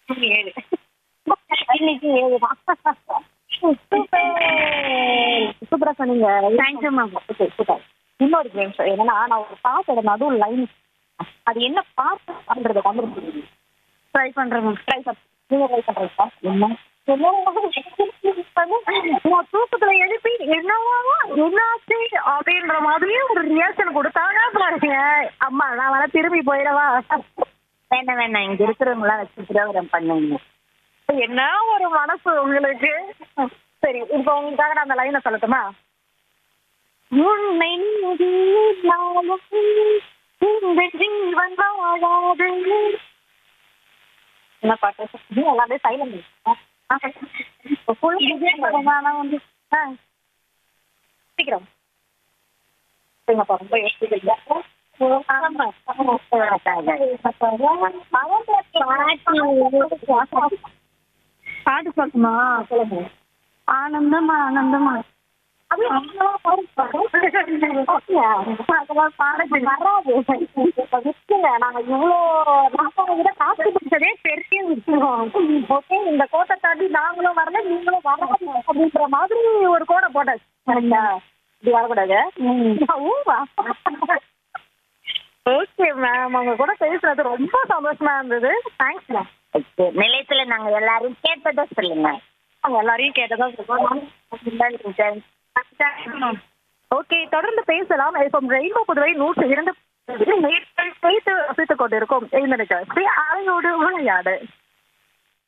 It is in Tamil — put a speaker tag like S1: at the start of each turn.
S1: ஏழு இன்னைக்கு ஏழு தான் சூப்பர் சூப்பரா சொன்னீங்க தேங்க்யூ மேம் ஓகே சூப்பர் இன்னொரு கேம் என்னன்னா நான் ஒரு பாட்டோட நடுவு லைன் அது என்ன பாட்டு அப்படின்றத கண்டுபிடிச்சி ட்ரை பண்றேன் மேம் ட்ரை பண்ண நீங்க ட்ரை பண்றீங்களா என்ன நான் தூக்கத்துல எழுப்பி என்னவா என்னாச்சு அப்படின்ற மாதிரியே ஒரு ரியாக்ஷன் கொடுத்தாங்க பாருங்க அம்மா நான் வேணா திரும்பி போயிடவா
S2: வேணாம் வேணாம் இங்க இருக்கிறவங்களாம் வச்சு பிரயோகம் பண்ணுங்க
S1: என்ன ஒரு மனசு உங்களுக்கு சரி இப்போ உங்களுக்காக நான் அந்த லைனை சொல்லட்டுமா உன்னை நீதியில்லாமல் இந்த ஜீவன் வாழாது என்ன பாட்டு நீ எல்லாமே சைலண்ட் வந்து ஆ. சீக்கிரம் சரிங்க பாருங்க போய் யோசிக்கிறீங்க ஆமா பாட்டு பார்க்குமா சொல்லுங்க ஆனந்தமா ஆனந்தமா அதெல்லாம் பாடத்து வராது விட்டுங்க நாங்க இவ்வளோ நாங்கள் விட காசு பிடிச்சதே பெரிய விஷயம் ஓகே இந்த கோட்டை தாண்டி நாங்களும் வரல நீங்களும் வரல அப்படின்ற மாதிரி ஒரு கோடை போட்டாச்சு சரிங்களா இப்படி வரக்கூடாது ஊவா ஓகே மேம் அவங்க கூட பேசுறது ரொம்ப சந்தோஷமா இருந்தது தேங்க்ஸ் மேம்
S2: நிலையத்துல நாங்க எல்லாரும் கேட்டதை சொல்லுங்க
S1: அவங்க எல்லாரையும் கேட்டதா இருக்கோம் ஓகே தொடர்ந்து பேசலாம் இப்போ ரெயின்போ புதுவை நூற்று இரண்டு பேசி ரசித்துக் கொண்டிருக்கும் இந்த நிகழ்ச்சி அறையோடு விளையாடு